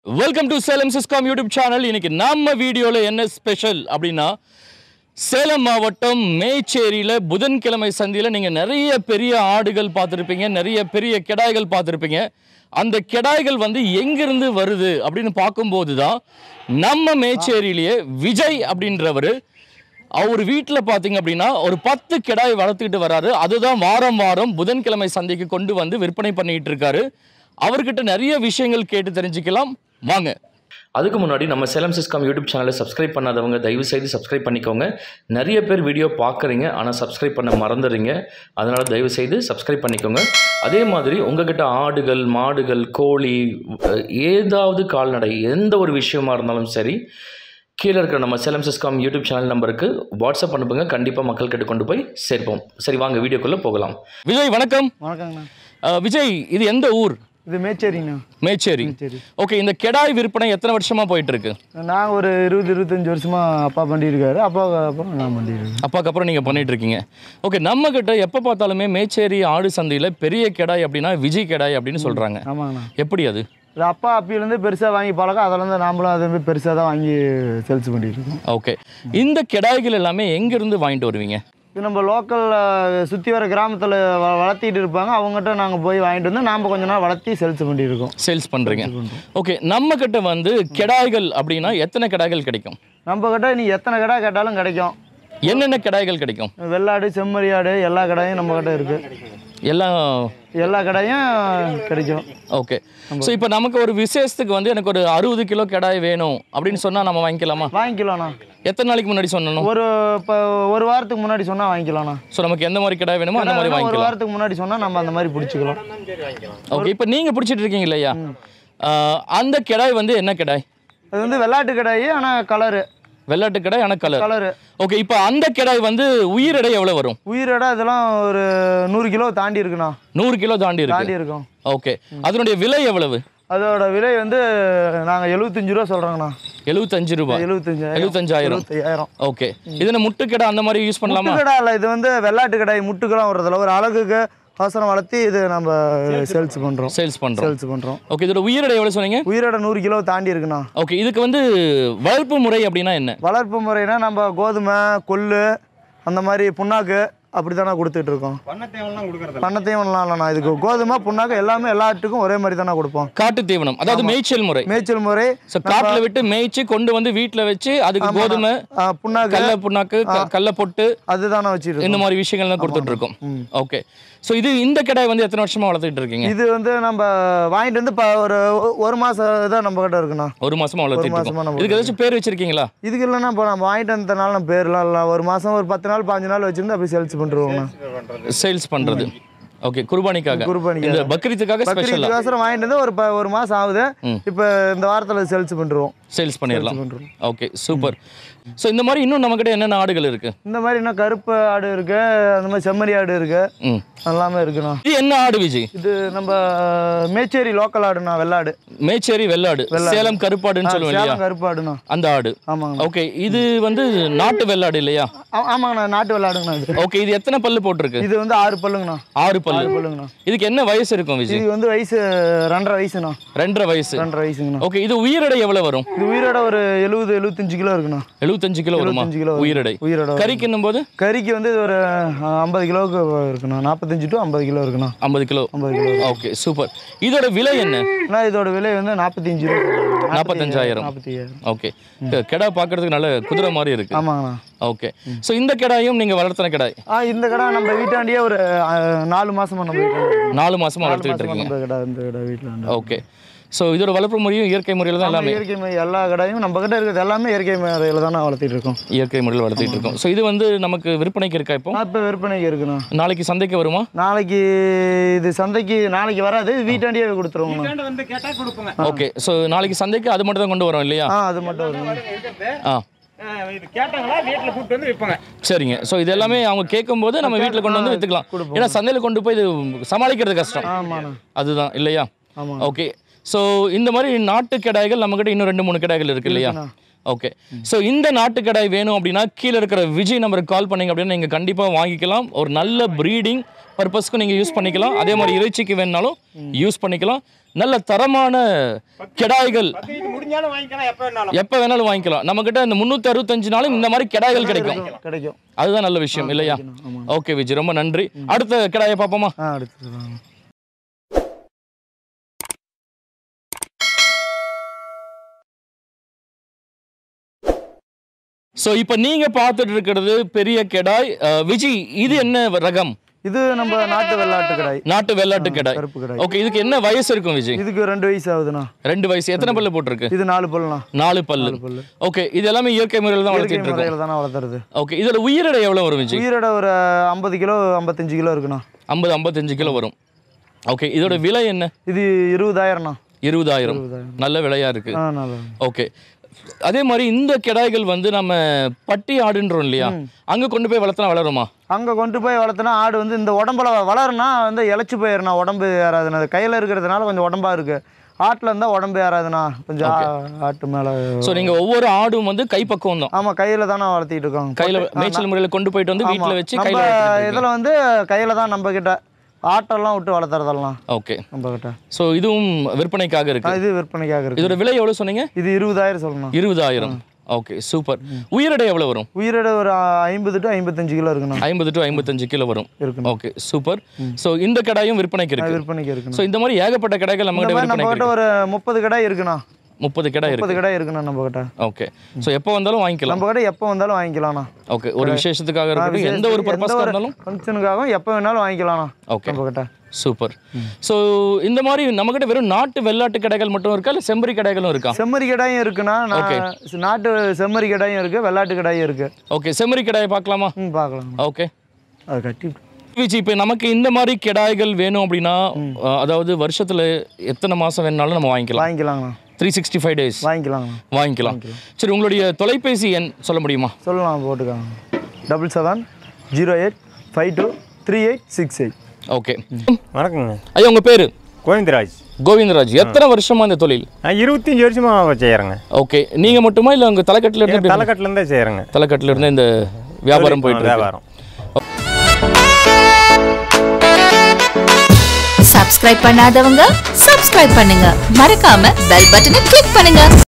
Welcome to Salem Siscom YouTube channel இன்னைக்கு நம்ம வீடியோவில் என்ன ஸ்பெஷல் அப்படின்னா சேலம் மாவட்டம் மேச்சேரியில் புதன்கிழமை சந்தியில் நீங்கள் நிறைய பெரிய ஆடுகள் பார்த்துருப்பீங்க நிறைய பெரிய கெடாய்கள் பார்த்துருப்பீங்க அந்த கெடாய்கள் வந்து எங்கிருந்து வருது அப்படின்னு பார்க்கும்போது தான் நம்ம மேச்சேரியிலேயே விஜய் அப்படின்றவர் அவர் வீட்டில் பார்த்தீங்க அப்படின்னா ஒரு பத்து கிடாய் வளர்த்துக்கிட்டு வராரு அதுதான் வாரம் வாரம் புதன்கிழமை சந்தைக்கு கொண்டு வந்து விற்பனை பண்ணிட்டு இருக்காரு அவர்கிட்ட நிறைய விஷயங்கள் கேட்டு தெரிஞ்சுக்கலாம் வாங்க அதுக்கு முன்னாடி நம்ம சேலம் சிஸ்காம் யூடியூப் சேனலை சப்ஸ்கிரைப் பண்ணாதவங்க தயவு செய்து சப்ஸ்கிரைப் பண்ணிக்கோங்க நிறைய பேர் வீடியோ பார்க்குறீங்க ஆனால் சப்ஸ்கிரைப் பண்ண மறந்துடுறீங்க அதனால் தயவு செய்து சப்ஸ்கிரைப் பண்ணிக்கோங்க அதே மாதிரி உங்ககிட்ட ஆடுகள் மாடுகள் கோழி அஹ், ஏதாவது கால்நடை எந்த ஒரு விஷயமா இருந்தாலும் சரி கீழே இருக்கிற நம்ம சேலம் சிஸ்காம் யூடியூப் சேனல் நம்பருக்கு வாட்ஸ்அப் அனுப்புங்க கண்டிப்பாக மக்கள் கிட்ட கொண்டு போய் சேர்ப்போம் சரி வாங்க வீடியோக்குள்ளே போகலாம் விஜய் வணக்கம் வணக்கங்கண்ணா அஹ், விஜய் இது எந்த ஊர் இது மேச்சேரிங்கண்ணா மேச்சேரி மேச்சேரி ஓகே இந்த கெடாய் விற்பனை எத்தனை வருஷமா போயிட்டு இருக்கு நான் ஒரு இருபது இருபத்தஞ்சி வருஷமா அப்பா பண்ணியிருக்காரு அப்பா அப்புறம் நான் பண்ணியிருக்கேன் அப்பாக்கு அப்புறம் நீங்க பண்ணிட்டு இருக்கீங்க ஓகே நம்ம கிட்ட எப்ப பார்த்தாலுமே மேச்சேரி ஆடு சந்தையில பெரிய கெடாய் அப்படின்னா விஜய் கெடாய் அப்படின்னு சொல்றாங்க ஆமாங்கண்ணா எப்படி அது இது அப்பா அப்பிலேருந்து பெருசாக வாங்கி பழக்கம் அதிலேருந்து நாமளும் அதே மாதிரி பெருசாக தான் வாங்கி சேல்ஸ் பண்ணிட்டு இருக்கோம் ஓகே இந்த கெடாய்கள் எல்லாமே எங்க இருந்து வாங்கிட்டு வருவீங்க இது நம்ம லோக்கலில் சுற்றி வர கிராமத்தில் வ வளர்த்திட்டு இருப்பாங்க அவங்ககிட்ட நாங்கள் போய் வாங்கிட்டு வந்து நாம் கொஞ்ச நாள் வளர்த்தி சேல்ஸ் பண்ணிட்டு இருக்கோம் சேல்ஸ் பண்றீங்க ஓகே நம்ம கிட்ட வந்து கெடாய்கள் அப்படின்னா எத்தனை கெடாய்கள் கிடைக்கும் நம்ம கிட்ட நீ எத்தனை கடை கேட்டாலும் கிடைக்கும் என்னென்ன கெடாய்கள் கிடைக்கும் வெள்ளாடு செம்மறி ஆடு எல்லா கடையும் நம்ம கிட்ட இருக்குது எல்லாம் எல்லா கடையும் கிடைக்கும் ஓகே ஸோ இப்போ நமக்கு ஒரு விசேஷத்துக்கு வந்து எனக்கு ஒரு அறுபது கிலோ கெடாய் வேணும் அப்படின்னு சொன்னா நம்ம வாங்கிக்கலாமா வாங்கிக்கலாம்ண்ணா எத்தனை நாளைக்கு முன்னாடி சொன்னணும் ஒரு இப்போ ஒரு வாரத்துக்கு முன்னாடி சொன்னால் வாங்கிக்கலாம்ண்ணா ஸோ நமக்கு எந்த மாதிரி கிடாய் வேணுமோ அந்த மாதிரி ஒரு வாங்கிக்கலாம் வாரத்துக்கு முன்னாடி சொன்னா நம்ம அந்த மாதிரி பிடிச்சிக்கலாம் ஓகே இப்போ நீங்க பிடிச்சிட்டு இருக்கீங்க இல்லையா ஆஹ், அந்த கிடாய் வந்து என்ன கிடாய் அது வந்து வெள்ளாட்டு கடாயி ஆனா கலரு வெள்ளாட்டு கிடாய் ஆனால் கலர் கலரு ஓகே இப்போ அந்த கிடாய் வந்து உயிர் எடை எவ்வளோ வரும் உயிரோட இதெல்லாம் ஒரு நூறு கிலோ தாண்டி இருக்குண்ணா நூறு கிலோ தாண்டி இருக்கு தாண்டி இருக்கும் ஓகே அதனுடைய விலை எவ்வளவு அதோட விலை வந்து நாங்கள் எழுபத்தஞ்சு ரூபா சொல்கிறோங்கண்ணா எழுபத்தஞ்சு ரூபாய் எழுபத்தஞ்சாயிரம் எழுபத்தஞ்சாயிரம் எழுபத்தையாயிரம் ஓகே இதுல முட்டு கிடா அந்த மாதிரி யூஸ் பண்ணலாமா முட்டுக்கடா இல்லை இது வந்து வெள்ளாட்டு கடாய் முட்டுக்கெல்லாம் வர்றதில்ல ஒரு அழகுக்கு அவசரம் வளர்த்தி இது நம்ம சேல்ஸ் பண்ணுறோம் சேல்ஸ் பண்றோம் சேல்ஸ் பண்ணுறோம் ஓகே இதோட உயிர் எடை எவ்வளோ சொன்னீங்க உயிரோட நூறு கிலோ தாண்டி இருக்குண்ணா ஓகே இதுக்கு வந்து வளர்ப்பு முறை அப்படின்னா என்ன வளர்ப்பு முறைனா நம்ம கோதுமை கொள்ளு அந்த மாதிரி புண்ணாக்கு அப்படி தானே கொடுத்துட்டு இருக்கோம் பண்ணத்தையும் இல்லைண்ணா இதுக்கு கோதுமை புண்ணாக்கு எல்லாமே எல்லாத்துக்கும் ஒரே மாதிரி தானே கொடுப்போம் காட்டு தீவனம் அதாவது மேய்ச்சல் முறை மேய்ச்சல் முறை ஸோ காட்டுல விட்டு மேய்ச்சி கொண்டு வந்து வீட்ல வச்சு அதுக்கு கோதுமை ஆ, புண்ணாக்கு கடல புண்ணாக்கு க- கடல பொட்டு அதுதானே வச்சுட்டு இந்த மாதிரி விஷயங்கள் தான் கொடுத்துட்டு இருக்கோம் ஓகே ஸோ இது இந்த கடாய் வந்து எத்தனை வருஷமா வளர்த்துட்டு இருக்கீங்க இது வந்து நம்ம வாங்கிட்டு வந்து இப்போ ஒரு ஒரு மாதம் தான் நம்ம கிட்ட இருக்குண்ணா ஒரு மாசமா வளர்த்துட்டு மாசமா இருக்கோம் நம்ம இதுக்கு ஏதாச்சும் பேர் வச்சிருக்கீங்களா இதுக்கு இல்லைன்னா இப்போ நம்ம வாங்கிட்டு வந்ததுனால நம்ம பேர்லாம் இல்லை ஒரு மாதம் ஒரு பத்து நாள் பாஞ்சு நாள் வச்சிருந்து அப்படி சேல்ஸ் பண்ணிருவோங்கண்ணா சேல்ஸ் பண்றது ஓகே குர்பானிக்காக குர்பானிக்காக. இந்த பக்ரீத்துக்காக ஸ்பெஷலா பக்ரீத்துக்கோசரம் வாங்கிட்டு வந்து ஒரு ப- ஒரு மாதம் ஆகுது இப்போ இந்த வாரத்தில் சேல்ஸ் பண்ணிருவோம் சேல்ஸ் பண்ணிடலாம் பண்றோம். ஓகே சூப்பர் ஸோ இந்த மாதிரி இன்னும் நம்மகிட்ட என்னென்ன ஆடுகள் இருக்கு இந்த மாதிரி இன்னும் கருப்பு ஆடு இருக்கு அந்த மாதிரி செம்மறி ஆடு இருக்கு ம் எல்லாமே இருக்குண்ணா இது என்ன ஆடு விஜய் இது நம்ம மேச்சேரி லோக்கல் ஆடுண்ணா வெள்ளாடு மேச்சேரி வெள்ளாடு சேலம் கருப்பாடுன்னு சொல்லுவோம் இல்லையா சேலம் கருப்பு ஆடுண்ணா அந்த ஆடு ஆமாங்கண்ணா ஓகே இது வந்து நாட்டு வெள்ளாடு இல்லையா ஆ- ஆமாங்கண்ணா நாட்டு வெள்ளாடுங்கண்ணா இது ஓகே இது எத்தனை பல்லு போட்டிருக்கு இது வந்து ஆறு பல்லுங்கண்ணா ஆறு பல்லு ஆறு பல்லுங்கண்ணா இதுக்கு என்ன வயசு இருக்கும் விஜய் இது வந்து வயசு ரெண்டரை வயசுண்ணா ரெண்டரை வயசு ரெண்டரை வயசுங்கண்ணா ஓகே இது உயிரெடை எவ்வளவு வரும் இது உயிரோட ஒரு எழுபது எழுபத்தஞ்சு கிலோ இருக்குண்ணா எழுபத்தஞ்சு கிலோ வருமா 75 கிலோ வரும். உயிரெடை உயிரோட கறிக்குன்னும் போது கறிக்கு வந்து இது ஒரு ஐம்பது கிலோவுக்கு இருக்குண்ணா நாற்பத்தஞ்சு டு ஐம்பது கிலோ இருக்குண்ணா ஐம்பது கிலோ ஐம்பது கிலோ ஓகே சூப்பர் இதோட விலை என்ன அண்ணா இதோட விலை வந்து நாற்பத்தஞ்சு ரூபா நாற்பத்தஞ்சாயிரம் நாற்பத்தி ஐயாயிரம் ஓகே கெடா பார்க்கறதுக்கு நல்ல குதிரை மாதிரி இருக்கு ஆமாங்கண்ணா ஓகே ஸோ இந்த கெடாயும் நீங்க வளர்த்துன கெடாய் ஆ இந்த கடை நம்ம வீட்டாண்டியே ஒரு ஆ, நாலு மாசமா நம்ம வீட்டில் நாலு மாசமா வளர்த்துக்கிட்டு இருக்கீங்க நம்ம கடை இந்த கடை வீட்டில் ஓகே ஸோ இதோட வளர்ப்பு முறையும் இயற்கை முறையில் தான் எல்லாமே இயற்கை முறை எல்லா கடையும் நம்ம கிட்ட இருக்கிறது எல்லாமே இயற்கை முறையில் தான் வளர்த்திட்டு இருக்கோம் இயற்கை முறையில் வளர்த்துட்டு இருக்கோம் ஸோ இது வந்து நமக்கு விற்பனைக்கு இருக்கா இப்போ ஆ, இப்போ விற்பனைக்கு இருக்குண்ணா நாளைக்கு சந்தைக்கு வருமா நாளைக்கு இது சந்தைக்கு நாளைக்கு வராது இது வீட்டாண்டியே கொடுத்துருவோங்கண்ணா வந்து கேட்டா கொடுப்போங்க ஓகே ஸோ நாளைக்கு சந்தைக்கு அது மட்டும் தான் கொண்டு வரோம் இல்லையா ஆ அது மட்டும் வருங்க ஆ அஹ் இது கேட்டாங்களா வீட்டில் கூப்பிட்டு வந்து விற்பாங்க சரிங்க ஸோ இது எல்லாமே அவங்க கேட்கும்போது நம்ம வீட்டில் கொண்டு வந்து விற்றுக்கலாம் ஏன்னா சந்தையில் கொண்டு போய் இது சமாளிக்கிறது கஷ்டம் ஆமாண்ணா அதுதான் இல்லையா ஆமாங்க ஓகே ஸோ இந்த மாதிரி நாட்டு கிடாய்கள் நம்மக்கிட்ட இன்னும் ரெண்டு மூணு கிடாய்கள் இருக்கு இல்லையா ஓகே ஸோ இந்த நாட்டு கடாய் வேணும் அப்படின்னா கீழே இருக்கிற விஜய் நம்பருக்கு கால் பண்ணீங்க அப்படின்னா நீங்கள் கண்டிப்பாக வாங்கிக்கலாம் ஒரு நல்ல ப்ரீடிங் பர்பஸ்க்கும் நீங்கள் யூஸ் பண்ணிக்கலாம் அதே மாதிரி இறைச்சிக்கு வேணுனாலும் யூஸ் பண்ணிக்கலாம் நல்ல தரமான கெடாய்கள் பத்து இது முடிஞ்சாலும் வாங்கிக்கலாம் எப்போ வேணாலும் எப்போ வேணாலும் வாங்கிக்கலாம் நம்மக்கிட்ட இந்த முந்நூற்றி அறுபத்தஞ்சு நாளும் இந்த மாதிரி கெடாய்கள் கிடைக்கும் கிடைக்கும் அதுதான் நல்ல விஷயம் இல்லையா ஓகே விஜய் ரொம்ப நன்றி அடுத்த கெடாயை பார்ப்போமா ஆ எடுத்துக்கலாம் ஸோ இப்போ நீங்கள் பார்த்துட்டு இருக்கிறது பெரிய கெடாய் அஹ், விஜய் இது என்ன ரகம் இது நம்ம நாட்டு வெள்ளாட்டு கடாய் நாட்டு வெள்ளாட்டு கெடாய் கருப்பு கடாய் ஓகே இதுக்கு என்ன வயசு இருக்கும் விஜய் இதுக்கு ரெண்டு வயசு ஆகுதுண்ணா ரெண்டு வயசு எத்தனை பல்லு போட்டிருக்கு இது நாலு பல்லுண்ணா நாலு பல்லு பல்லு ஓகே இது எல்லாமே இயற்கை முறையில் தான் இயற்கை வளர்த்திட்டு இருக்கோம் முறையில் தானே வளர்த்துறது ஓகே இதோட உயிரிடை எவ்வளோ வரும் விஜய் உயிரோட ஒரு ஐம்பது கிலோ ஐம்பத்தஞ்சு கிலோ இருக்குண்ணா ஐம்பது ஐம்பத்தஞ்சு கிலோ வரும் ஓகே இதோட விலை என்ன இது இருபதாயிரம்ண்ணா இருபதாயிரம் நல்ல விலையா இருக்கு ஆ நல்லா ஓகே அதே மாதிரி இந்த கெடாய்கள் வந்து நம்ம பட்டி ஆடுன்றோம் இல்லையா அங்க கொண்டு போய் வளர்த்தனா வளருமா அங்கே கொண்டு போய் வளர்த்தனா ஆடு வந்து இந்த உடம்புல வளருனா வந்து இழைச்சி போயிடுண்ணா உடம்பு ஏறாதுண்ணா அது கையில் இருக்கிறதுனால கொஞ்சம் உடம்பா இருக்கு ஆட்டில் இருந்தால் உடம்பு ஏறாதுண்ணா கொஞ்சம் ஆ- ஆட்டு மேலே ஸோ நீங்க ஒவ்வொரு ஆடும் வந்து கைப்பக்குவம் தான் ஆமாம் கையில் தானே வளர்த்திட்டு இருக்கோம் கையில மேய்ச்சல் முறையில் கொண்டு போயிட்டு வந்து வீட்டில் வச்சு நம்ம கையில வளர்த்துட்டு இருக்கீங்க. இதில் வந்து கையில் தான் நம்ம கிட்ட ஆட்டெல்லாம் விட்டு வளர்த்துறதெல்லாம் ஓகே நம்ம கிட்ட ஸோ இதுவும் விற்பனைக்காக ஆ, இருக்கு இது விற்பனைக்காக இருக்கு இதோட விலை எவ்வளவு சொன்னீங்க இது இருபதாயிரம் சொல்லணும் இருபதாயிரம் ஓகே சூப்பர் உயிரிடை எவ்வளவு வரும் உயிரோட ஒரு ஐம்பது டு ஐம்பத்தஞ்சு கிலோ இருக்குண்ணா ஐம்பது டு ஐம்பத்தஞ்சு கிலோ வரும் இருக்குண்ணா ஓகே சூப்பர் ஸோ இந்த கடாயும் விற்பனைக்கு அது இருக்கு விற்பனைக்கு இருக்குண்ணா ஸோ இந்த மாதிரி ஏகப்பட்ட கடைகள் நம்ம இந்த கிட்ட மாதிரி நம்ம விற்பனைக்கு கிட்ட இருக்கு ஒரு முப்பது கடை இருக்குண்ணா முப்பது கடை இருக்கு முப்பது கடை இருக்குண்ணா நம்ம கிட்ட ஓகே ஸோ எப்போ வந்தாலும் வாங்கிக்கலாம் நம்ம கடை எப்போ வந்தாலும் வாங்கிக்கலாம்ண்ணா ஓகே ஒரு விசேஷத்துக்காக இருக்கட்டும் எந்த ஒரு பர்பஸ்க்காக இருந்தாலும் ஃபங்க்ஷனுக்காகவும் எப்போ வேணாலும் வாங்கிக்கலாம்ண்ணா ஓகே நம்ம கிட்ட சூப்பர் ஸோ இந்த மாதிரி நம்மகிட்ட வெறும் நாட்டு வெள்ளாட்டு கடைகள் மட்டும் இருக்கா இல்லை செம்பரி கடைகளும் இருக்கா செம்மறி கடாயும் இருக்குண்ணா Okay. நான் நாட்டு செம்மறி கடாயும் இருக்கு வெள்ளாட்டு கடாயும் இருக்கு ஓகே செம்மறி கடாயை பார்க்கலாமா ம் பார்க்கலாம் ஓகே அது கட்டி விஜி இப்போ நமக்கு இந்த மாதிரி கிடாய்கள் வேணும் அப்படின்னா அஹ், அதாவது வருஷத்துல எத்தனை மாசம் வேணாலும் நம்ம வாங்கிக்கலாம் வாங்கிக்கலாங்கண்ணா த்ரீ சிக்ஸ்டி ஃபைவ் டேஸ் வாங்கிக்கலாங்கண்ணா வாங்கிக்கலாம் சரி உங்களுடைய தொலைபேசி எண் சொல்ல முடியுமா சொல்லலாம் போட்டுக்காங்க double seven zero eight five two three eight six eight okay வணக்கங்க ஐயா உங்க பேரு கோவிந்தராஜ் கோவிந்தராஜ் எத்தனை வருஷமா இந்த தொழில் நான் இருபத்தஞ்சி வருஷமாக செய்கிறேங்க ஓகே நீங்க மட்டுமா இல்லை உங்க தலைக்கட்டுல இருந்து தலைக்கட்டுலேருந்தே செய்கிறேங்க தலைக்கட்டுல இருந்து இந்த வியாபாரம் போயிட்டு இருக்கு வியாபாரம் சப்ஸ்கிரைப் பண்ணாதவங்க சப்ஸ்கிரைப் பண்ணுங்க மறக்காம பெல் பட்டனை கிளிக் பண்ணுங்க